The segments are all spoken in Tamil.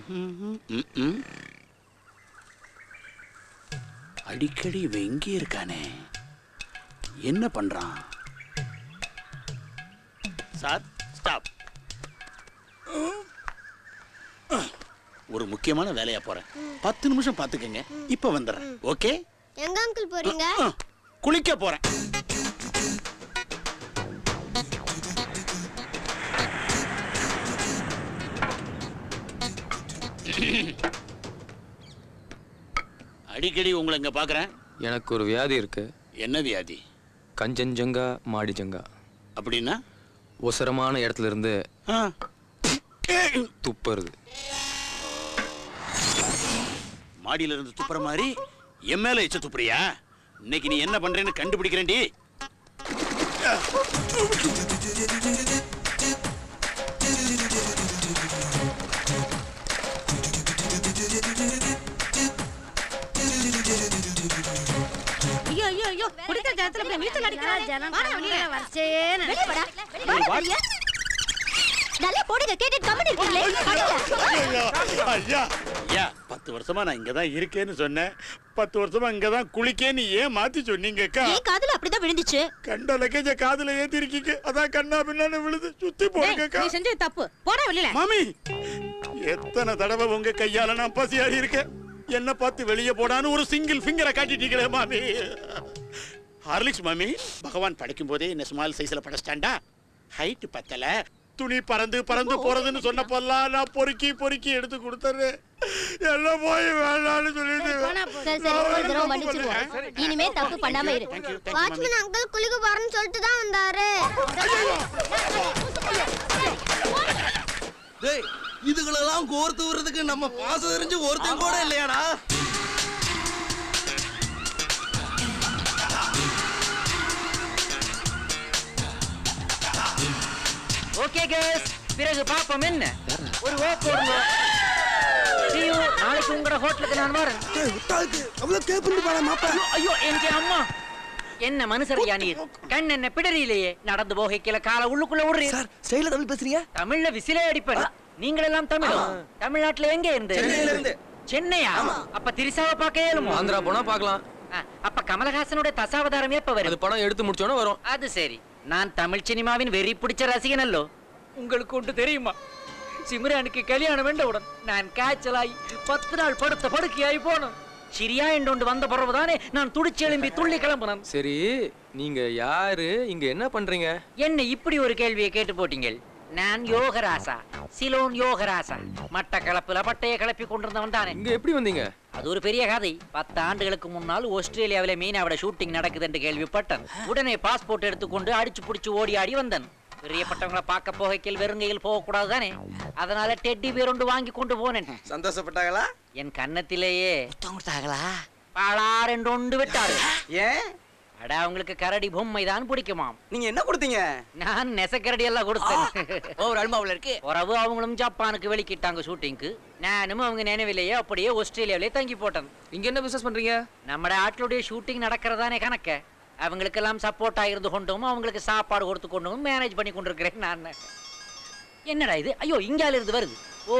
ம்ம். அடிக்கடி இவன் எங்கே இருக்கானே என்ன பண்றான் சார் ஸ்டாப் ஒரு முக்கியமான வேலையா போறேன் பத்து நிமிஷம் பாத்துக்கங்க இப்ப வந்துடுறேன் ஓகே எங்க அங்கிள் போறீங்க குளிக்க போறேன் அடிக்கடி உங்களை இங்க பாக்குறேன் எனக்கு ஒரு வியாதி இருக்கு என்ன வியாதி கஞ்சஞ்சங்கா மாடிஜங்கா அப்படின்னா ஒசரமான இடத்துல இருந்து ஆ. துப்புறது மாடியில இருந்து துப்புற மாதிரி என் மேல எச்ச துப்புறியா இன்னைக்கு நீ என்ன பண்றேன்னு கண்டுபிடிக்கிறேன்டி ஐயோ ஐயோ ஐயோ குடிக்கிற ஜனத்துல இப்படி நீச்சல் அடிக்கிறாரு வாடா வெளியே வரிசையே வெளியே வாடா வாடா வெளிய. நல்லா போடுங்க கேட்டுட்டு கம்மி இருக்கீங்களே ஐயா ஐயா ஐயா பத்து வருஷமா நான் இங்க தான் இருக்கேன்னு சொன்னேன் பத்து வருஷமா இங்க தான் குளிக்கேன்னு ஏன் மாத்தி சொன்னீங்கக்கா என் காதுல அப்படிதான் விழுந்துச்சு கண்ட லக்கேஜ காதுல ஏத்தி இருக்கீங்க அதான் கண்ணா பின்னான்னு விழுது சுத்தி போடுங்கக்கா நீ செஞ்சது தப்பு போடா வெளியில மாமி எத்தனை தடவை உங்க கையால நான் பசியாடி இருக்கேன் என்ன பார்த்து வெளியே போடான்னு ஒரு சிங்கிள் ஃபிங்கரை காட்டிட்டீங்களே மாமி ஹார்லிக்ஸ் மாமி பகவான் படைக்கும் போதே என்ன ஸ்மால் சைஸ்ல படைச்சிட்டாண்டா ஹைட் பத்தல துணி பறந்து பறந்து போறதுன்னு சொன்னப்பெல்லாம் நான் பொறுக்கி பொறுக்கி எடுத்து கொடுத்துறேன் எல்லாம் போய் வேண்டாம்னு சொல்லிட்டு சரி சரி ஒரு தடவை மன்னிச்சிருவோம் இனிமே தப்பு பண்ணாம இரு வாட்ச்மேன் அங்கிள் குளிக்க போறேன்னு சொல்லிட்டு தான் வந்தாரு டேய் இதுகளெல்லாம் கோர்த்து விடுறதுக்கு நம்ம பாசம் தெரிஞ்சு ஒருத்தன் கூட இல்லையாடா ஓகே கேஸ் பிறகு பாப்போம் என்ன ஒரு ஓ போடுங்க See you. நாளைக்கு உங்களோட ஹோட்டலுக்கு நான் வரேன் அவ்வளவு கேப்பிட்டு போன மாப்பா ஐயோ எங்க அம்மா என்ன மனுஷரையா நீர் கண் என்ன பிடரியிலேயே நடந்து போகைக்கில கால உள்ளுக்குள்ள விடுறீர் சார் ஸ்டைல தமிழ் பேசுறீங்க தமிழ்ல விசிலே அடிப்பேன் நீங்களெல்லாம் தமிழும் தமிழ்நாட்டுல எங்க இருந்து சென்னையில இருந்து. சென்னையா அப்ப திரிசாவை பார்க்க இயலுமோ ஆந்திரா போனா பார்க்கலாம் ஆ, அப்ப கமலஹாசனுடைய தசாவதாரம் எப்ப அது வரும் படம் எடுத்து முடிச்சோன்னே வரும் அது சரி நான் தமிழ் சினிமாவின் வெறி பிடிச்ச ரசிகன் அல்லோ உங்களுக்கு ஒன்று தெரியுமா சிம்ரானுக்கு கல்யாணம் வேண்டவுடன் நான் காய்ச்சலாய் பத்து நாள் படுத்த படுக்கையாய் போனேன் சிரியா என்று வந்த பிறகுதானே நான் துடிச்சு எழும்பி துள்ளி கிளம்பினேன் சரி நீங்க யாரு இங்க என்ன பண்றீங்க என்ன இப்படி ஒரு கேள்வியை கேட்டு போட்டீங்க நான் யோகராசா சிலோன் யோகராசா மட்ட கலப்புல பட்டைய கிளப்பி கொண்டிருந்தவன் தானே இங்க எப்படி வந்தீங்க அது ஒரு பெரிய கதை பத்து ஆண்டுகளுக்கு முன்னால் ஆஸ்திரேலியாவில மீனாவோட ஷூட்டிங் நடக்குது என்று கேள்விப்பட்டேன் உடனே பாஸ்போர்ட் எடுத்துக்கொண்டு அடிச்சு புடிச்சு ஓடி ஆடி வந்தேன் பிரியப்பட்டவங்கள பார்க்க போகைக்கில் வெறுங்கையில் போகக்கூடாது தானே அதனால டெட்டி பேர் ஒன்று வாங்கி கொண்டு போனேன் சந்தோஷப்பட்டாங்களா என் கன்னத்திலேயே பாளார் என்று ஒன்று விட்டாரு ஏன் அட அவங்களுக்கு கரடி பொம்மை தான் பிடிக்குமாம் நீங்க என்ன கொடுத்தீங்க நான் நெசக்கரடி எல்லாம் கொடுத்தேன் ஓவர் அல்மாவுல இருக்கு உறவு அவங்களும் ஜப்பானுக்கு வெளிக்கிட்டாங்க ஷூட்டிங்க்கு நானும் அவங்க நினைவிலேயே அப்படியே ஆஸ்திரேலியாவிலே தங்கி போட்டேன் இங்க என்ன பிசினஸ் பண்றீங்க நம்ம ஆட்களுடைய ஷூட்டிங் நடக்கிறதானே கணக்க அவங்களுக்கெல்லாம் சப்போர்ட் ஆகிருந்து கொண்டும் அவங்களுக்கு சாப்பாடு கொடுத்து கொண்டும் மேனேஜ் பண்ணி கொண்டிருக்கிறேன் நான் என்னடா இது ஐயோ இங்கால இருந்து வருது ஓ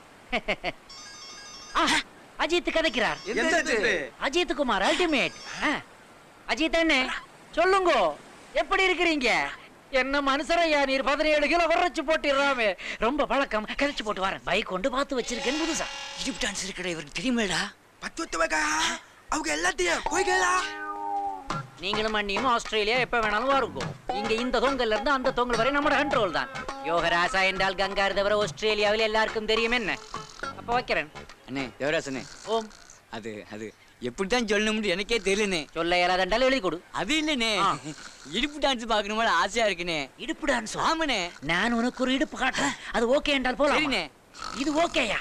ஆஹா, அஜித் கதைக்கிறார் எந்த திட்டு? அஜித் குமார் அல்டிமேட் அஜித் என்ன சொல்லுங்க எப்படி இருக்கிறீங்க என்ன மனுஷரையா நீர் பதினேழு கிலோ வரைச்சு போட்டிடுறாமே ரொம்ப பழக்கம் கதைச்சு போட்டு வரேன் பைக் கொண்டு பார்த்து வச்சிருக்கேன் புதுசா இடிப் டான்ஸ் இருக்கிற இவருக்கு தெரியுமேடா பத்து ஒத்து வைக்கா அவங்க எல்லாத்தையும் போய் கேளா நீங்களும் அண்ணியும் ஆஸ்திரேலியா எப்ப வேணாலும் வருங்க இங்க இந்த தொங்கல்ல இருந்து அந்த தொங்கல் வரை நம்ம கண்ட்ரோல் தான் யோகராசா என்றால் கங்கா தவிர ஆஸ்திரேலியாவில் எல்லாருக்கும் தெரியும் என்ன அப்ப வைக்கிறேன் அண்ணே தேவராசனே ஓம் அது அது எப்படித்தான் சொல்லணும்னு எனக்கே தெரியலனே சொல்ல இயலாதென்றால் எழுதி கொடு அது இல்லனே ஆ. இடுப்பு டான்ஸ் பார்க்கணுமா ஆசையா இருக்குனே இடுப்பு டான்ஸ் ஆமாண்ணே நான் உனக்கு ஒரு இடுப்பு காட்டுறேன் அது ஓகே என்றால் போலாம் சரிண்ணே. இது ஓகேயா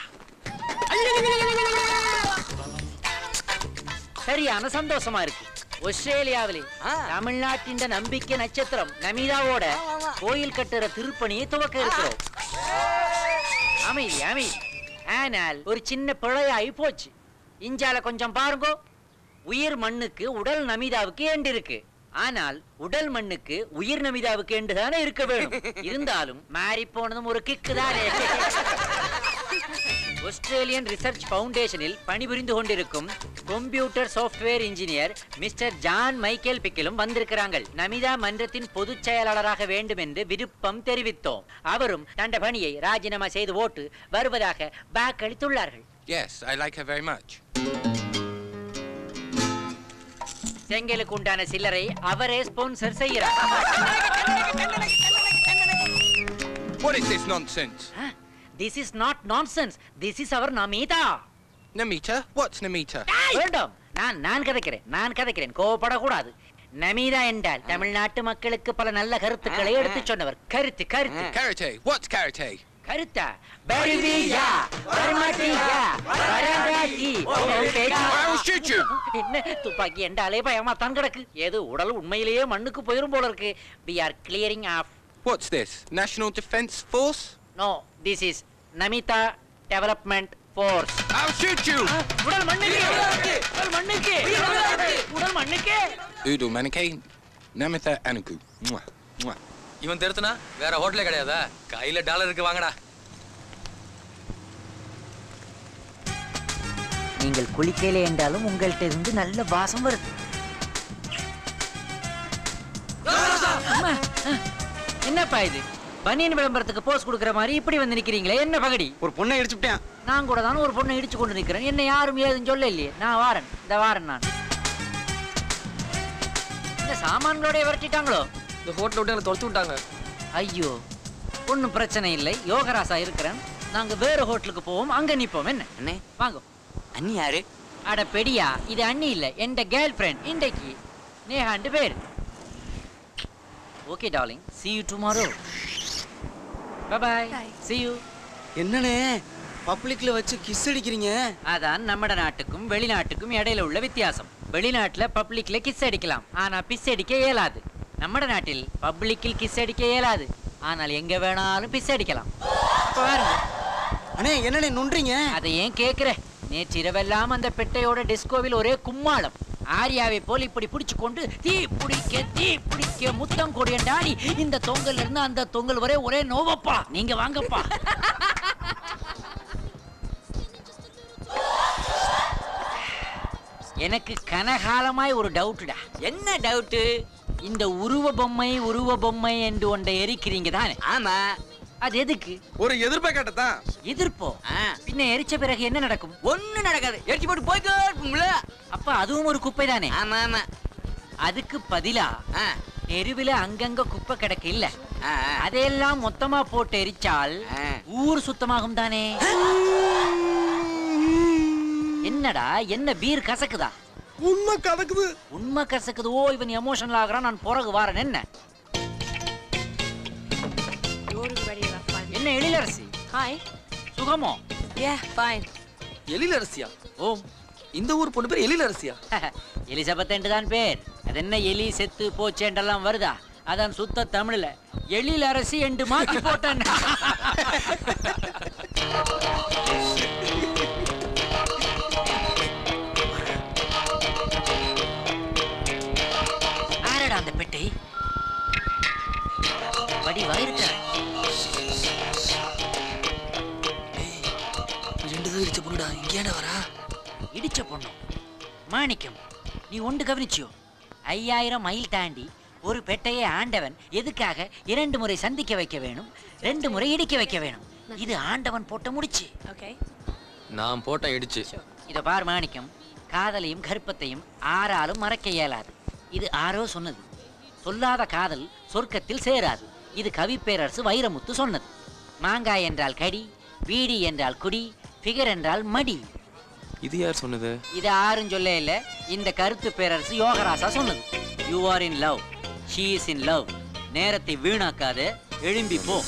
சரியான சந்தோஷமா இருக்கு ஆஸ்திரேலியாவிலே ஆ. தமிழ்நாட்டின் நம்பிக்கை நட்சத்திரம் நமீதாவோட கோயில் கட்டுற திருப்பணியை துவக்க இருக்கிறோம் அமைதி அமைதி ஆனால் ஒரு சின்ன பிழையாகி போச்சு இஞ்சால கொஞ்சம் பாருங்க உயிர் மண்ணுக்கு உடல் நமிதாவுக்கு ஏண்டு இருக்கு ஆனால் உடல் மண்ணுக்கு உயிர் நமிதாவுக்கு ஏண்டு தானே இருக்க வேணும் இருந்தாலும் மாறி போனதும் ஒரு கிக்கு தானே ஆஸ்திரேலியன் ரிசர்ச் ஃபவுண்டேஷனில் பணிபுரிந்து கொண்டிருக்கும் computer software engineer mister John Michael பிக்கிலும் வந்திருக்கிறாங்க நமிதா மன்றத்தின் பொதுச் செயலாளராக வேண்டும் என்று விருப்பம் தெரிவித்தோம் அவரும் தண்ட பணியை ராஜினாமா செய்து ஓட்டு வருவதாக வாக்களித்துள்ளார்கள் Yes, I like her very much. செங்கலுக்கு உண்டான சில்லறை அவரே ஸ்பான்சர் செய்கிறார் What is this nonsense? This is not nonsense this is our Namita Namita? What's Namita? வேண்டாம் நான் நான் கதைக்கிறேன் நான் கதைக்கிறேன் கோவப்படக்கூடாது நமீதா என்றால் தமிழ்நாட்டு மக்களுக்கு பல நல்ல கருத்துக்களை எடுத்துச் சொன்னவர் கருத்து கருத்து Karate. What's karate? கருத்தா வருவியா வரமாட்டியா வரமாட்டி உன் பேச்சு- I will shoot you. என்ன துப்பாக்கி என்றாலே பயமாத்தான் கிடக்கு ஏது உடல் உண்மையிலேயே மண்ணுக்கு போயிரும் போல இருக்கு we are clearing off What's this? National Defence Force? No this is Namita development force I'll shoot you! உடல் மண்ணுக்கு உடல் மண்ணுக்கு உடல் மண்ணுக்கு Udo Manike. Namitha Anuku. Mwah. Mwah. இவன் திருத்தனா வேற ஹோட்டலே கிடையாதா கையில டாலர் இருக்கு வாங்கடா நீங்கள் குளிக்கல என்றாலும் உங்கள்கிட்ட இருந்து நல்ல வாசம் வருது அம்மா, அஹ், என்னப்பா இது பனியன் விளம்பரத்துக்கு போஸ் கொடுக்குற மாதிரி இப்படி வந்து நிக்கிறீங்களே என்ன பகடி ஒரு பொண்ணை இடிச்சுட்டேன் நான் கூட தான் ஒரு பொண்ணை இடிச்சு கொண்டு நிக்கிறேன் என்ன யாரும் ஏதும் சொல்ல இல்லையே நான் வாரன் இந்த வாரன் நான் இந்த சாமான்களோட விரட்டிட்டாங்களோ இந்த ஹோட்டல் விட்டு எனக்கு துரத்து விட்டாங்க ஐயோ ஒன்றும் பிரச்சனை இல்லை யோகராசா இருக்கிறேன் நாங்க வேற ஹோட்டலுக்கு போவோம் அங்க நிப்போம் என்ன அண்ணே வாங்க அண்ணி யாரு அட பெடியா இது அண்ணி இல்ல என் கேர்ள் ஃப்ரெண்ட் இன்றைக்கு நேஹாண்டு பேர் okay darling see you tomorrow bye bye see you என்னண்ணே பப்ளிக்ல வச்சு கிஸ் அடிக்கிறீங்க அதான் நம்ம நாட்டுக்கும் வெளிநாட்டுக்கும் இடையில உள்ள வித்தியாசம் வெளிநாட்டுல பப்ளிக்ல கிஸ் அடிக்கலாம் ஆனா பிஸ் அடிக்க இயலாது நம்ம நாட்டில் பப்ளிக்கில் கிஸ் அடிக்க இயலாது ஆனால் எங்க வேணாலும் பிஸ் அடிக்கலாம் அப்ப பாருங்க அண்ணே என்னண்ணே நொன்றீங்க அதை ஏன் கேக்குற நேற்று இரவெல்லாம் அந்த பெட்டையோட டிஸ்கோவில் ஒரே கும்மாளம் ஆரியாவை போல் இப்படி பிடிச்சு கொண்டு தீ பிடிக்க தீ பிடிக்க முத்தம் கொடியண்டாடி இந்த தொங்கல்ல இருந்து அந்த தொங்கல் வரை ஒரே நோவப்பா நீங்க வாங்கப்பா எனக்கு கனகாலமாய் ஒரு டவுட்டுடா என்ன டவுட்டு இந்த உருவ பொம்மை உருவ பொம்மை என்று ஒன்றை எரிக்கிறீங்க தானே ஆமா அது எதுக்கு ஒரு எதிர்பார்க்கட்ட தான் எதிர்ப்போ ஆ. பின்ன எரிச்ச பிறகு என்ன நடக்கும் ஒண்ணு நடக்காது எரிச்சு போட்டு போய்க்கோ இருப்போம்ல அப்ப அதுவும் ஒரு குப்பை தானே ஆமா ஆமா அதுக்கு பதிலா ஆ, தெருவில அங்கங்க குப்பை கிடக்கு இல்ல ஆ, ஆ. அதையெல்லாம் மொத்தமா போட்டு எரிச்சால் ஆ. ஊர் சுத்தமாகும் தானே என்னடா என்ன பீர் கசக்குதா உண்மை கதக்குது உண்மை கசக்குது ஓ இவன் எமோஷனல் ஆகுறான் நான் பிறகு வாரன் என்ன என்ன எழிலரசி ஹாய் சுகமோ யா ஃபைன் எழில் அரிசியா ஓம் இந்த ஊர் பொண்ணு பேர் எழில் அரிசியா எலிசபெத் என்று தான் பேர் அது என்ன எலி செத்து போச்சேன்றெல்லாம் வருதா அதான் சுத்த தமிழ்ல எழில் அரசி என்று மாத்தி போட்டேன் ஆரடா அந்த பெட்டை வடிவா இருக்கிற ரெண்டு பேர் இடிச்ச பொண்ணுடா இங்கேடா வரா இடிச்ச பொண்ணு மாணிக்கம் நீ ஒன்று கவனிச்சியோ ஐயாயிரம் மைல் தாண்டி ஒரு பெட்டையை ஆண்டவன் எதுக்காக இரண்டு முறை சந்திக்க வைக்க வேணும் ரெண்டு முறை இடிக்க வைக்க வேணும் இது ஆண்டவன் போட்ட முடிச்சு ஓகே நான் போட்டேன் இடிச்சு இத பார் மாணிக்கம் காதலையும் கர்ப்பத்தையும் ஆறாலும் மறக்க இயலாது இது ஆரோ சொன்னது சொல்லாத காதல் சொர்க்கத்தில் சேராது இது கவிப்பேரரசு வைரமுத்து சொன்னது மாங்காய் என்றால் கடி பீடி என்றால் குடி ஃபிகர் என்றால் மடி இது யார் சொன்னது இது யாரும் சொல்ல இல்ல இந்த கருத்து பேரரசு யோகராசா சொன்னது you are in love she is in love நேரத்தை வீணாக்காத எழும்பி போ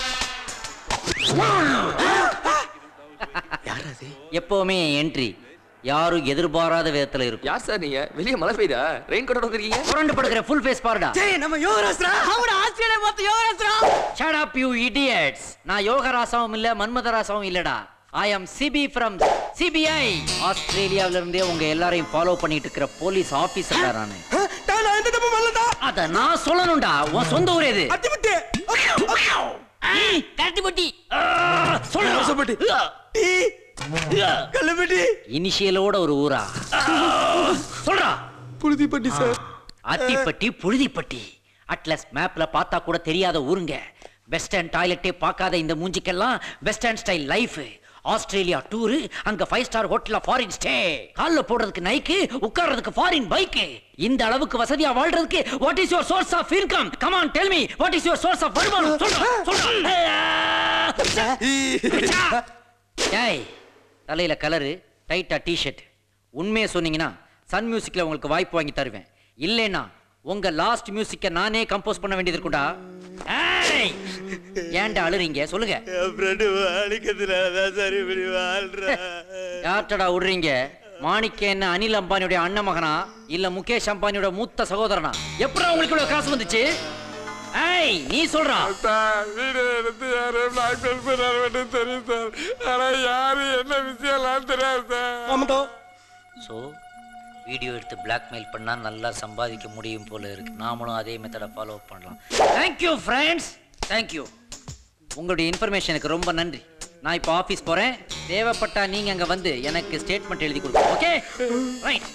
யார் அது எப்பவுமே என்ட்ரி யாரும் எதிர்பாராத விதத்துல இருக்கும் யார் சார் நீங்க வெளியே மழை பெய்யுதா ரெயின் கோட் வந்திருக்கீங்க புரண்டு படுக்கிற ஃபுல் ஃபேஸ் பாருடா டேய் நம்ம யோகராஜ்ரா அவன ஆஸ்திரேலியா மொத்த யோகராஜ்ரா ஷட் அப் யூ இடியட்ஸ் நான் யோகராசாவும் இல்ல மன்மதராசாவும் இல்லடா I am Sibi from CBI ஆஸ்திரேலியாவில இருந்தே உங்க எல்லாரையும் ஃபாலோ பண்ணிட்டு இருக்கிற போலீஸ் ஆபீசர்டா நானு டேய் நான் எந்த தப்பு பண்ணலடா அத நான் சொல்லணும்டா உன் சொந்த ஊர் எது அத்திவிட்டு கரெக்ட் பட்டி ரசப்பட்டி டீ கல்லுப்பட்டி இனிஷியலோட ஒரு ஊரா சொல்றா புழுதிப்பட்டி சார் அத்திப்பட்டி புழுதிப்பட்டி அட்லஸ் மேப்ல பார்த்தா கூட தெரியாத ஊருங்க வெஸ்டர்ன் டாய்லெட்டே பார்க்காத இந்த மூஞ்சிக்கெல்லாம் western style life Australia tour அங்க ஃபைவ் ஸ்டார் ஹோட்டல்ல ஃபாரின் ஸ்டே கால்ல போடுறதுக்கு நைக்கு உட்கார்றதுக்கு ஃபாரின் பைக் இந்த அளவுக்கு வசதியா வாழ்றதுக்கு what is your source of income come on tell me what is your source of வருமானம் சொல்றா சொல்றா டேய் தலையில கலரு டைட்டா டிஷர்ட் உண்மையை சொன்னீங்கன்னா சன் மியூசிக்ல உங்களுக்கு வாய்ப்பு வாங்கி தருவேன் இல்லைன்னா உங்க லாஸ்ட் மியூசிக்க நானே கம்போஸ் பண்ண வேண்டியது இருக்கும்டா ஏய்! ஏன்டா அழுறீங்க சொல்லுங்க என் ஃப்ரெண்டு அடிக்கிறதுனாலதான் சார் இப்படி வாழ்றேன் யார்ட்டடா விடுறீங்க மாணிக்க என்ன அனில் அம்பானியோட அண்ணன் மகனா இல்ல முகேஷ் அம்பானியோட மூத்த சகோதரனா எப்படா உங்களுக்கு இவ்வளவு காசு வந்துச்சு ஏய் நீ சொல்றா சார் வீடு எடுத்து யாரு பிளாக்மெயில் பண்ணாரு தெரியும் சார் ஆனா யாரு என்ன விஷயம்லாம் தெரியாது சார் ஆமாட்டோ ஸோ வீடியோ எடுத்து பிளாக்மெயில் பண்ணா நல்லா சம்பாதிக்க முடியும் போல இருக்கு நாமளும் அதே மெத்தடை ஃபாலோ பண்ணலாம் தேங்க்யூ ஃப்ரெண்ட்ஸ் தேங்க்யூ உங்களுடைய இன்ஃபர்மேஷனுக்கு ரொம்ப நன்றி நான் இப்போ ஆஃபீஸ் போறேன் தேவைப்பட்டா நீங்க அங்க வந்து எனக்கு ஸ்டேட்மெண்ட் எழுதி கொடுங்க ஓகே ரைட்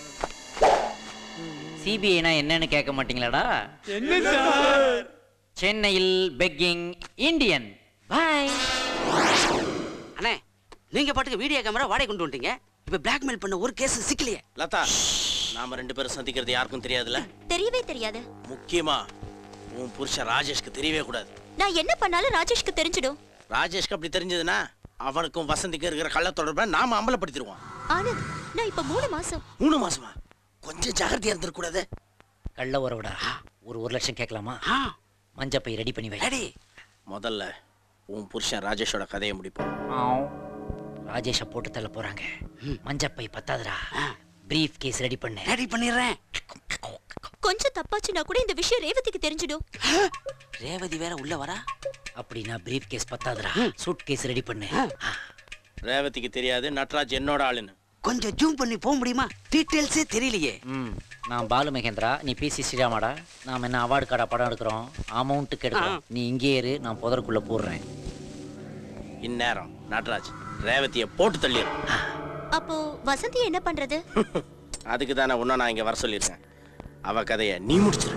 சிபிஐனா என்னன்னு கேட்க மாட்டீங்களாடா என்ன சார் சென்னையில் பெக்கிங் இந்தியன் பாய் அண்ணே நீங்க பாட்டுக்கு வீடியோ கேமரா வாடகை கொண்டு வந்துட்டீங்க இப்ப பிளாக்மெயில் பண்ண ஒரு கேஸ் சிக்கலையே லதா நாம ரெண்டு பேரும் சந்திக்கிறது யாருக்கும் தெரியாதுல்ல தெரியவே தெரியாது முக்கியமா உன் புருஷன் ராஜேஷ்க்கு தெரியவே கூடாது நான் என்ன பண்ணாலும் ராஜேஷ்க்கு தெரிஞ்சிடும் ராஜேஷ்க்கு அப்படி தெரிஞ்சதுன்னா அவனுக்கும் வசந்திக்கும் இருக்கிற கள்ள தொடர்பை நாம அம்பலப்படுத்திடுவோம் ஆனந்த் நான் இப்ப மூணு மாசம் மூணு மாசமா கொஞ்சம் ஜாகிரதையா இருந்திருக்கூடாது கள்ள உறவுடா ஒரு ஒரு லட்சம் கேட்கலாமா மஞ்சப்பை ரெடி பண்ணி வை ரெடி முதல்ல உன் புருஷன் ராஜேஷோட கதையை முடிப்போம் ராஜேஷ போட்டு தள்ள போறாங்க மஞ்சப்பை பத்தாதுடா பிரீஃப் கேஸ் ரெடி பண்ணு ரெடி பண்ணிடுறேன் கொஞ்சம் தப்பாச்சுன்னா கூட இந்த விஷயம் ரேவதிக்கு தெரிஞ்சிடும் ரேவதி வேற உள்ள வரா அப்படின்னா பிரீஃப் கேஸ் பத்தாதுடா சூட் கேஸ் ரெடி பண்ணு ரேவதிக்கு தெரியாது நட்ராஜ் என்னோட ஆளுன்னு கொஞ்சம் ஜூம் பண்ணி போக முடியுமா டீடைல்ஸே தெரியலையே ம் நான் பாலு மகேந்திரா நீ பிசி ஸ்ரீராமாடா நாம என்ன அவார்டு கார்டா படம் எடுக்கிறோம் அமௌண்ட்டுக்கு எடுக்கிறோம் நீ இங்கே இரு நான் புதருக்குள்ள போடுறேன் இந்நேரம் நட்ராஜ் ரேவதியை போட்டு தள்ளிடும் அப்போ வசந்தி என்ன பண்றது அதுக்கு தானே உன்ன நான் இங்க வர சொல்லியிருக்கேன் அவ கதையை நீ முடிச்சிரு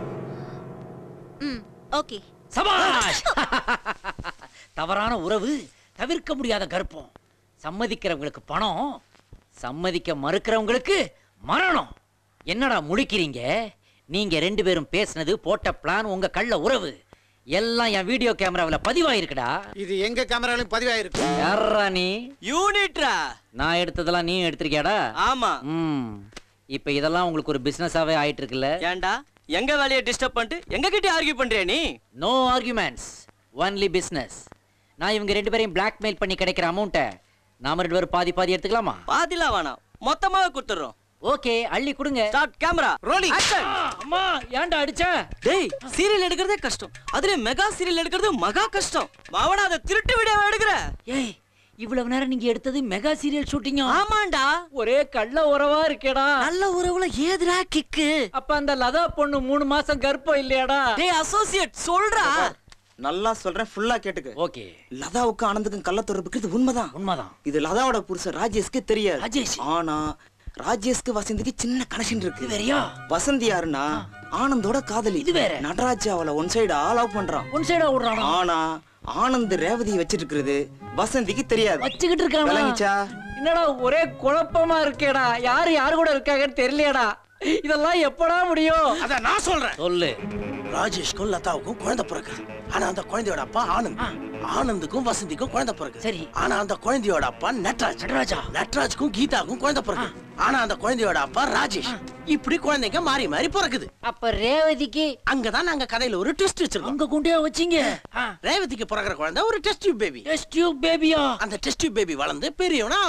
ம் ஓகே சபாஷ் தவறான உறவு தவிர்க்க முடியாத கருப்பம் சம்மதிக்கிறவங்களுக்கு பணம் சம்மதிக்க மறுக்கிறவங்களுக்கு மரணம் என்னடா முழிக்கிறீங்க நீங்க ரெண்டு பேரும் பேசுனது போட்ட பிளான் உங்க கள்ள உறவு எல்லாம் என் வீடியோ கேமராவுல பதிவாயிருக்குடா இது எங்க கேமராலையும் பதிவாயிருக்கு யாரா நீ யூனிட்ரா நான் எடுத்ததெல்லாம் நீ எடுத்திருக்கியாடா ஆமா ம் இப்போ இதெல்லாம் உங்களுக்கு ஒரு பிசினஸாவே ஆயிட்டு இருக்குல்ல ஏன்டா எங்க வேலையை டிஸ்டர்ப் பண்ணிட்டு எங்க கிட்ட ஆர்கியூ பண்றியா நீ நோ ஆர்குமெண்ட்ஸ் ஒன்லி பிசினஸ் நான் இவங்க ரெண்டு பேரையும் பிளாக்மெயில் பண்ணி கிடைக்கிற அமௌண்ட்டை நாம ரெண்டு பேரும் பாதி பாதி எடுத்துக்கலாமா பாதிலாம் வேணாம் மொத்தமாவே கொடுத்துறோம் ஓகே அள்ளி கொடுங்க ஸ்டார்ட் கேமரா ரோலிங் அம்மா ஏன்டா அடிச்ச டேய் சீரியல் எடுக்கிறதே கஷ்டம் அதுல மெகா சீரியல் எடுக்கிறது மகா கஷ்டம் மாவன அதை திருட்டு வீடியோ எடுக்கிற ஏய் இவ்வளவு நேரம் நீங்க எடுத்தது மெகா சீரியல் ஷூட்டிங்கா ஆமாண்டா ஒரே கள்ள உறவா இருக்கேடா நல்ல உறவுல ஏதுடா கிக்கு அப்ப அந்த லதா பொண்ணு மூணு மாசம் கர்ப்பம் இல்லையாடா டேய் அசோசியேட் சொல்றா நல்லா சொல்றேன் ஃபுல்லா கேட்டுக்க ஓகே லதாவுக்கும் ஆனந்துக்கும் கள்ள தொடர்புக்கு இது உண்மைதான் உண்மைதான் இது லதாவோட புருஷன் ராஜேஷ்க்கு தெரியாது ராஜேஷ். ஆனா ராஜேஷ்க்கு வசந்திக்கு சின்ன கனெக்ஷன் இருக்கு இது வேறயா வசந்தி யாருன்னா ஆனந்தோட காதலி இது வேற. நடராஜ் அவளை ஒன் சைடா லவ் பண்றான் ஒன் சைடா விடுறானா ஆனா ஆனந்த் ரேவதி வச்சிட்டு இருக்கிறது வசந்திக்கு தெரியாது வச்சுக்கிட்டு இருக்கானா விளங்கிச்சா என்னடா ஒரே குழப்பமா இருக்கேடா யாரு யாரு கூட இருக்காங்கன்னு தெரியலையாடா இதெல்லாம் எப்படா முடியும் அத நான் சொல்றேன் சொல்லு ராஜேஷ்க்கும் லதாவுக்கும் குழந்தை பிறக்குது ஆனா அந்த குழந்தையோட அப்பா ஆனந்த் ஆனந்துக்கும் வசந்திக்கும் குழந்தை பிறக்குது சரி. ஆனா அந்த குழந்தையோட அப்பா நட்ராஜ் நடராஜா. நட்ராஜ்க்கும் கீதாவுக்கும் குழந்தை பிறக்குது ஆனா அந்த குழந்தையோட அப்பா ராஜேஷ் இப்படி குழந்தைங்க மாறி மாறி பிறக்குது அப்ப ரேவதிக்கு அங்கதான் நாங்க கதையில ஒரு ட்விஸ்ட் வச்சிருக்கோம் அங்க கொண்டே வச்சீங்க ரேவதிக்கு பிறக்கிற குழந்தை ஒரு test tube baby test tube பேபியா அந்த டெஸ்ட் டியூப் பேபி வளர்ந்து பெரியவனா ஆகுது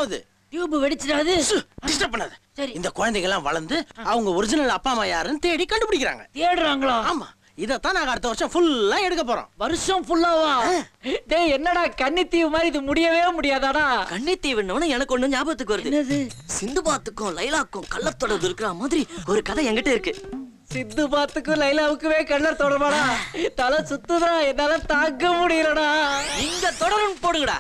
டியூப் வெடிச்சிடாது டிஸ்டர்ப் பண்ணாத சரி. இந்த குழந்தைங்க எல்லாம் வளர்ந்து அவங்க ஒரிஜினல் அப்பா அம்மா யாருன்னு தேடி கண்டுபிடிக்கிறாங்க தேடுறாங்களா ஆமா இதத்தான் நாங்க அடுத்த வருஷம் ஃபுல்லா எடுக்க போறோம் வருஷம் ஃபுல்லாவா டேய் என்னடா கன்னித்தீவு மாதிரி இது முடியவே முடியாதாடா கன்னித்தீவுன்னு எனக்கு ஒண்ணு ஞாபகத்துக்கு வருது என்னது சிந்துபாத்துக்கும் லைலாக்கும் கள்ளத்தொடர்பு இருக்கிற மாதிரி ஒரு கதை என்கிட்ட இருக்கு சித்து பாத்துக்கும் லைலாவுக்குமே கண்ணர் தொடர்பாடா தலை சுத்துதா என்னால தாங்க முடியலடா இங்க தொடரும் போடுங்கடா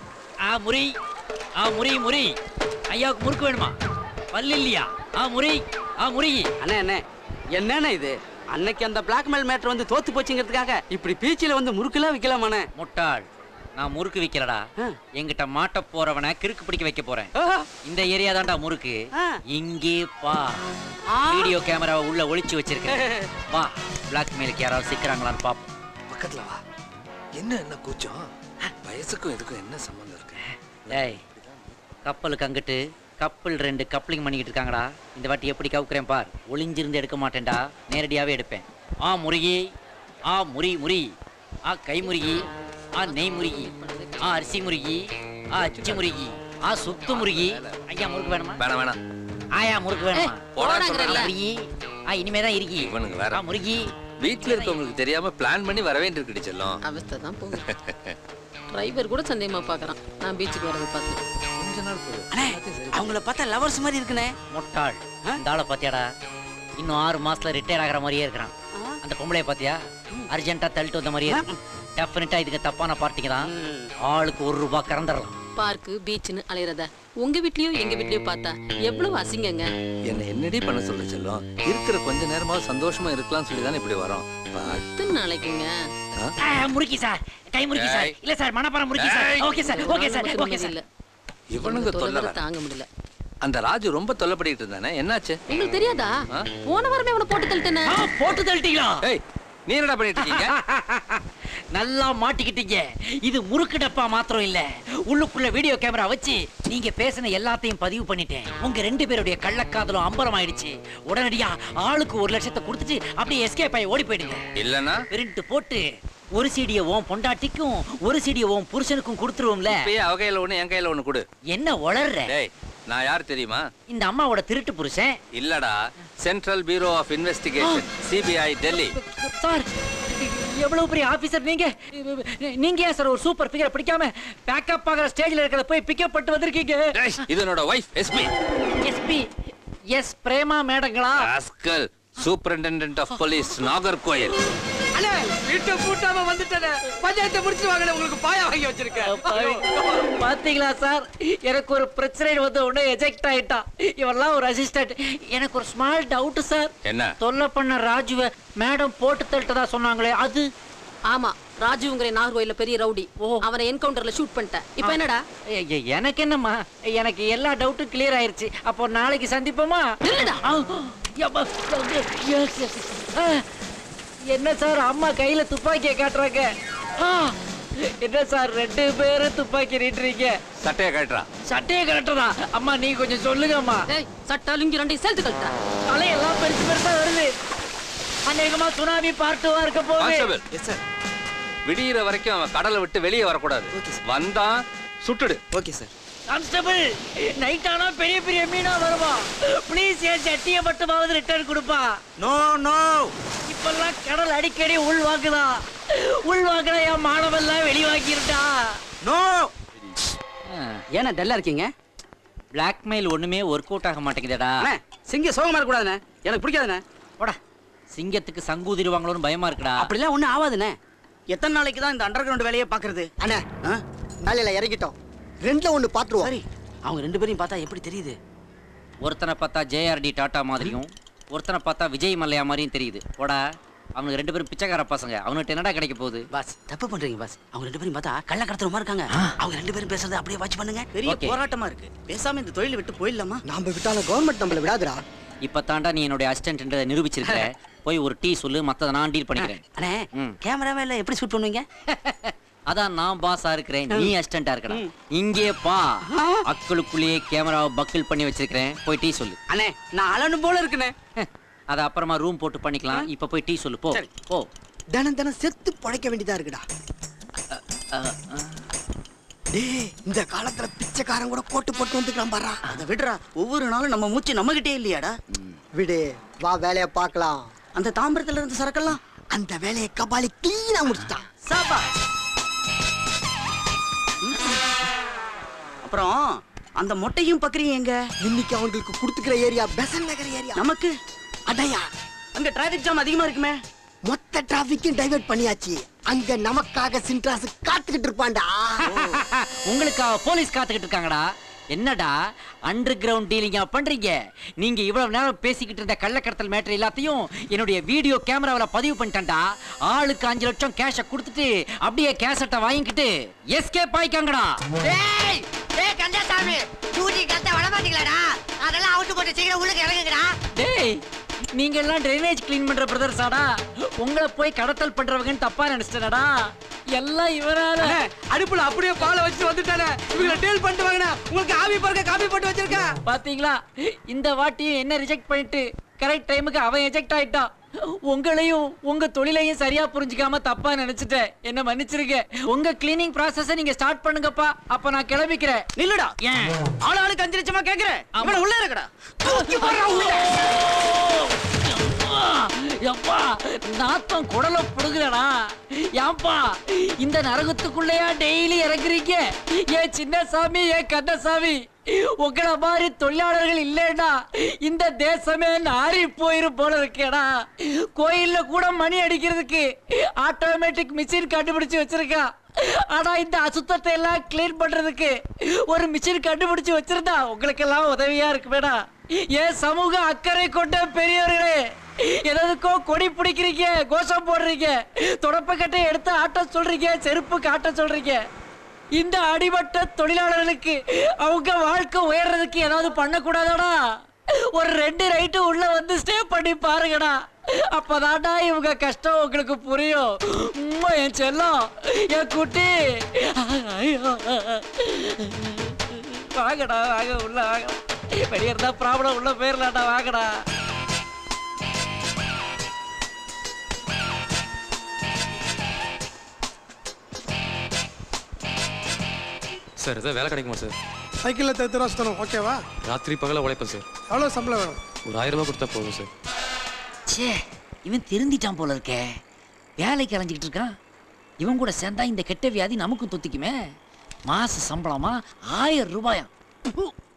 ஆ முறி ஆ முறி முறி ஐயாவுக்கு முறுக்கு வேணுமா பல்லு இல்லையா ஆ முறி ஆ முறி அண்ணே அண்ணே என்னண்ணே இது அன்னைக்கு அந்த பிளாக்மெயில் மேட்டர் வந்து தோத்து போச்சுங்கிறதுக்காக இப்படி பீச்சில வந்து முறுக்குலாம் விக்கலாமாண்ணே முட்டாள் நான் முறுக்கு விக்கிறடா ஆ. என்கிட்ட மாட்ட போறவனை கிறுக்கு பிடிக்க வைக்க போறேன் ஆஹா. இந்த ஏரியா தான்டா முறுக்கு ஆ. இங்கே பா ஆ. வீடியோ கேமராவை உள்ள ஒளிச்சு வச்சிருக்கேன் வா பிளாக்மெயிலுக்கு யாராவது சிக்கிறாங்களான்னு பாப்போம் பக்கத்துல வா என்ன என்ன கூச்சம் வயசுக்கும் இதுக்கும் என்ன சம்பந்தம் இருக்கு டேய் கப்பலுக்கு அங்கிட்டு கப்பல் ரெண்டு கப்ளிங் பண்ணிக்கிட்டு இருக்காங்கடா இந்த வாட்டி எப்படி கவுக்குறேன் பார் ஒளிஞ்சிருந்து எடுக்க மாட்டேன்டா நேரடியாவே எடுப்பேன் ஆ முருகி ஆ முறி முறி ஆ கை முருகி ஆ நெய் முருகி ஆ அரிசி முருகி ஆ அச்சு முருகி ஆ சுத்து முருகி ஐயா முறுக்கு வேணுமா வேணாம் வேணாம் ஆயா முறுக்கு வேணுமா போடான்னு ஆ, சொல்றேன்ல. முருகி ஆ இனிமே தான் இருக்கி இவனுங்க வேற. ஆ முருகி வீட்ல இருக்கவங்களுக்கு தெரியாம பிளான் பண்ணி வர வேண்டியிருக்கு செல்லம் அவஸ்தை தான் போகும் டிரைவர் கூட சந்தேகமா பார்க்கறான் நான் பீச்சுக்கு வரதை பார்த்து கொஞ்ச நாள் போதும் அண்ணே அவங்கள பார்த்தா லவர்ஸ் மாதிரி இருக்குண்ணே முட்டாள் இந்த ஆளை பாத்தியாடா இன்னும் ஆறு மாசத்துல ரிட்டையர் ஆகிற மாதிரியே இருக்கிறான் அந்த பொம்பளைய பாத்தியா அர்ஜென்ட்டா தள்ளிட்டு வந்த மாதிரியே இருக்கு டெஃபினட்டா இதுக்கு தப்பான பார்ட்டிங்க தான் ஆளுக்கு ஒரு ரூபாய் கறந்துடலாம் பார்க்கு பீச்னு அலையறத உங்க வீட்லயோ எங்க வீட்லயோ பார்த்தா எவ்வளவு அசிங்கங்க என்ன என்னடி பண்ண சொல்ற செல்லம் இருக்கிற கொஞ்ச நேரமாவது சந்தோஷமா இருக்கலாம் சொல்லி தானே இப்படி வரோம் பா- எத்தனை நாளைக்குங்க ஆ, முறுக்கி சார் கை முறுக்கி சார் ஏய். இல்ல சார் மணப்பாறை முறுக்கி சார் ஏய். ஓகே சார் ஓகே சார் நமக்கு ஓகே நிம்மதி சார் இல்ல இவனுங்க தொல்லை தொல்லை வேற தாங்க முடியல அந்த ராஜு ரொம்ப தொல்லைப்படிக்கிட்டு இருந்தானே என்னாச்சு உங்களுக்கு தெரியாதா ஆ? போன வாரமே அவனை போட்டு தள்ளிட்டேனே ஆ, போட்டு தள்ளிட்டீங்களா ஏய் நீ என்னடா பண்ணிட்டு இருக்கீங்க நல்லா மாட்டிக்கிட்டீங்க இது முறுக்கு டப்பா மாத்திரம் இல்ல உள்ளுக்குள்ள வீடியோ கேமரா வச்சு நீங்க பேசின எல்லாத்தையும் பதிவு பண்ணிட்டேன் உங்க ரெண்டு பேருடைய கள்ளக்காதலும் அம்பலம் ஆயிடுச்சு உடனடியா ஆளுக்கு ஒரு லட்சத்தை கொடுத்துட்டு அப்படியே எஸ்கேப் ஆகி ஓடி போயிடுங்க இல்லனா பிரிண்ட் போட்டு ஒரு சீடிய உன் பொண்டாட்டிக்கும் ஒரு சீடிய உன் புருஷனுக்கும் கொடுத்துருவோம்ல இப்பயே அவ கையில ஒண்ணு என் கையில ஒண்ணு கொடு என்ன உளர்ற டேய் நான் யார் தெரியுமா இந்த அம்மாவோட திருட்டு புருஷன் இல்லடா Central Bureau of Investigation CBI Delhi sir எவ்வளவு பெரிய ஆபீசர் நீங்க நீங்க ஏன் சார் ஒரு சூப்பர் ஃபிகரை பிடிக்காம பேக்கப் ஆகிற ஸ்டேஜ்ல இருக்கிறத போய் பிக்கப் பண்ணிட்டு வந்திருக்கீங்க டேய், இது என்னோட wife SP SP S Prema மேடங்களா rascal superintendent of police Nagercoil அண்ணே வீட்டை பூட்டாம வந்துட்டேனே பஞ்சாயத்தை முடிச்சு வாங்கல உங்களுக்கு பாயா வாங்கி வச்சிருக்கேன் பாத்தீங்களா சார் எனக்கு ஒரு பிரச்சனை வந்து உடனே எஜெக்ட் ஆயிட்டான் இவெல்லாம் ஒரு அசிஸ்டன்ட் எனக்கு ஒரு ஸ்மால் டவுட் சார் என்ன தொல்லை பண்ண ராஜுவ மேடம் போட்டு தள்ளிட்டதா சொன்னாங்களே அது ஆமா ராஜுங்கிற நாகர்கோயில பெரிய ரவுடி அவனை என்கவுண்டர்ல ஷூட் பண்ணிட்டேன் இப்போ என்னடா எ- எ- எனக்கு என்னம்மா எனக்கு எல்லா டவுட்டும் கிளியர் ஆயிருச்சு அப்போ நாளைக்கு சந்திப்போமா நில்லுடா. ஆ, யப்பா, yes, yes. ஆ, என்ன சார் அம்மா கையில துப்பாக்கியை காட்டுறாங்க ஆ, என்ன சார் ரெண்டு பேரும் துப்பாக்கி நீட்டுறீங்க சட்டையை கட்டுறா சட்டையை கரெக்டா அம்மா நீ கொஞ்சம் சொல்லுங்கம்மா டேய் சட்டா லுங்கி ரெண்டையும் சேர்த்து கழட்டா தலையெல்லாம் பெருசு பெருசா வருது அநேகமா சுனாமி பார்ட்டுவா இருக்க போகுது கான்ஸ்டபிள் எஸ் சார் விடியிற வரைக்கும் அவன் கடலை விட்டு வெளியே வரக்கூடாது வந்தான் சுட்டுடு ஓகே சார் கான்ஸ்டபிள் நைட் ஆனா பெரிய பெரிய மீனா வருமா ப்ளீஸ் என் சட்டியை மட்டுமாவது ரிட்டர்ன் கொடுப்பா நோ நோ இப்பெல்லாம் கடல் அடிக்கடி உள் வாக்குதா உள் வாக்குற என் மானவெல்லாம் வெளிவாக்கிருட்டா நோ ஏன்னா டல்லா இருக்கீங்க பிளாக்மெயில் ஒண்ணுமே ஒர்க் அவுட் ஆக மாட்டேங்குதேடா அண்ணே சிங்க சோகமா இருக்க கூடாதுண்ணே எனக்கு பிடிக்காதுண்ணே போடா சிங்கத்துக்கு சங்கூதிருவாங்களோன்னு பயமா இருக்குடா அப்படிலாம் ஒண்ணும் ஆகாதுண்ணே எத்தனை நாளைக்கு தான் இந்த அண்டர் கிரவுண்ட் வேலையை பாக்குறது அண்ணா வேலையில இறங்கிட்டோம் ரெண்டுல ஒண்ணு பாத்துருவோம் சரி அவங்க ரெண்டு பேரையும் பார்த்தா எப்படி தெரியுது ஒருத்தனை பார்த்தா ஜேஆர்டி டாட்டா மாதிரியும் ஒருத்தனை பார்த்தா விஜய் மல்லையா மாதிரியும் தெரியுது போடா அவனுக்கு ரெண்டு பேரும் பிச்சைக்கார பசங்க அவனுக்கு என்னடா கிடைக்க போகுது பாஸ் தப்பு பண்றீங்க பாஸ் அவங்க ரெண்டு பேரும் பார்த்தா கள்ள கடத்துற மாதிரி இருக்காங்க அவங்க ரெண்டு பேரும் பேசுறத அப்படியே வாட்ச் பண்ணுங்க பெரிய Okay. போராட்டமா இருக்கு பேசாம இந்த தொழிலை விட்டு போயிடலாமா நாம விட்டாலும் கவர்மெண்ட் நம்மள விடாதுடா இப்ப தாண்டா நீ என்னுடைய அசிஸ்டன்ட் நிரூபிச்சிருக்க போய் ஒரு டீ சொல்லு மத்தத நான் டீல் பண்ணிக்கிறேன் அண்ணே ம். கேமராவே இல்ல எப்படி ஷூட் பண்ணுவீங்க அதான் நான் பாஸா இருக்கிறேன் நீ அசிஸ்டண்டா இருக்கடா இங்கே பா அக்களுக்குள்ளேயே கேமராவை பக்கிள் பண்ணி வச்சிருக்கிறேன் போய் டீ சொல்லு அண்ணே நான் அலனும் போல இருக்குண்ணே அத அப்புறமா ரூம் போட்டு பண்ணிக்கலாம் இப்ப போய் டீ சொல்லு போ போ தினம் தினம் செத்து பழைக்க வேண்டியதா இருக்குடா டேய் இந்த காலத்துல பிச்சைக்காரன் கூட கோட்டு போட்டு வந்துக்கிறான் பாரா அதை விடுறா ஒவ்வொரு நாளும் நம்ம மூச்சு நம்ம கிட்டே இல்லையாடா விடு வா வேலைய பார்க்கலாம் அந்த தாம்பரத்துல இருந்த சரக்கெல்லாம் அந்த வேலையை கபாலி கிளீனா முடிச்சிட்டான் சாபா அப்புறம் அந்த மொட்டையும் பக்கரியும் எங்க இன்னைக்கு அவங்களுக்கு கொடுத்துக்கிற ஏரியா பெசன் நகர் ஏரியா நமக்கு அடையா அங்க டிராபிக் ஜாம் அதிகமா இருக்குமே மொத்த டிராபிக்கும் டைவர்ட் பண்ணியாச்சு அங்க நமக்காக சின்ட்ராஸ் காத்துக்கிட்டு இருப்பான்டா உங்களுக்கு போலீஸ் காத்துக்கிட்டு இருக்காங்கடா என்னடா அண்டர் கிரவுண்ட் டீலிங்கா பண்றீங்க நீங்க இவ்வளவு நேரம் பேசிக்கிட்டு இருந்த கள்ளக்கடத்தல் மேட்டர் எல்லாத்தையும் என்னுடைய வீடியோ கேமராவுல பதிவு பண்ணிட்டேன்டா ஆளுக்கு அஞ்சு லட்சம் கேஷ கொடுத்துட்டு அப்படியே கேசட்டை வாங்கிக்கிட்டு எஸ்கேப் ஆயிக்காங்கடா டேய் டேய் கந்தசாமி டூட்டி கத்த வர மாட்டீங்களாடா அதெல்லாம் அவுட்டு போட்டு சீக்கிரம் உள்ளுக்கு இறங்குங்கடா டேய் நீங்க எல்லாம் ட்ரைனேஜ் க்ளீன் பண்ற பிரதர்ஸாடா உங்களை போய் கடத்தல் பண்றவங்கன்னு தப்பா நினைச்சிட்டேனடா எல்லாம் இவரால அடுப்புல அப்படியே பாலை வச்சு வந்துட்டானே இவங்களை டீல் பண்ணிட்டு வாங்கண்ணா உங்களுக்கு ஆவி பாருங்க காபி போட்டு வச்சிருக்கேன் பாத்தீங்களா இந்த வாட்டியும் என்ன ரிஜெக்ட் பண்ணிட்டு கரெக்ட் டைமுக்கு அவன் எஜெக்ட் ஆயிட்டான் உங்களையும் உங்க தொழிலையும் சரியா புரிஞ்சுக்காம தப்பா நினைச்சிட்டேன் என்ன மன்னிச்சிருங்க உங்க கிளீனிங் ப்ராசஸ நீங்க ஸ்டார்ட் பண்ணுங்கப்பா அப்ப நான் கிளம்பிக்கிறேன் நில்லுடா ஏன் ஆள் ஆளுக்கு அஞ்சு லட்சமா கேக்குறேன் இவனை உள்ள இருக்கடா எப்பா நாத்தம் குடல புடுங்கலடா ஏன்பா இந்த நரகத்துக்குள்ளயா டெய்லி இறங்குறீங்க ஏன் சின்ன சாமி ஏன் கண்ணசாமி உங்களை மாதிரி தொழிலாளர்கள் இல்லைன்னா இந்த தேசமே நாரி போயிரும் போல இருக்கேடா கோயில்ல கூட மணி அடிக்கிறதுக்கு ஆட்டோமேட்டிக் மிஷின் கண்டுபிடிச்சு வச்சிருக்கா ஆனா இந்த அசுத்தத்தை எல்லாம் கிளீன் பண்றதுக்கு ஒரு மிஷின் கண்டுபிடிச்சு வச்சிருந்தா உங்களுக்கு எல்லாம் உதவியா இருக்குமேடா ஏன் சமூக அக்கறை கொண்ட பெரியவர்களே எதுக்கோ கொடி பிடிக்கிறீங்க கோஷம் போடுறீங்க தொடப்பக்கட்டை எடுத்து ஆட்ட சொல்றீங்க செருப்பு காட்ட சொல்றீங்க இந்த அடிமட்ட தொழிலாளர்களுக்கு அவங்க வாழ்க்கை உயர்றதுக்கு ஏதாவது பண்ணக்கூடாதாடா ஒரு ரெண்டு ரைட்டு உள்ள வந்து ஸ்டே பண்ணி பாருங்கடா அப்பதான்டா இவங்க கஷ்டம் உங்களுக்கு புரியும் உம்மா, என் செல்லம் என் குட்டி ஐயோ. வாங்கடா வாங்க உள்ள வாங்க வெளியே இருந்தா ப்ராப்ளம் உள்ள போயிடலாம்டா வாங்கடா சார் ஏதாவது வேலை கிடைக்குமா சார் சைக்கிளில் தேர்த்து ரூபா சுத்தணும் ஓகேவா ராத்திரி பகல உழைப்பேன் சார் எவ்வளோ சம்பளம் வேணும் ஒரு ஆயிரம் ரூபாய் கொடுத்தா போதும் சார் ச்சே இவன் திருந்திட்டான் போல இருக்கே வேலைக்கு அலைஞ்சிக்கிட்டு இருக்கான் இவன் கூட சேர்ந்தா இந்த கெட்ட வியாதி நமக்கும் தொத்திக்குமே மாச சம்பளமா ஆயிரம் ரூபாயா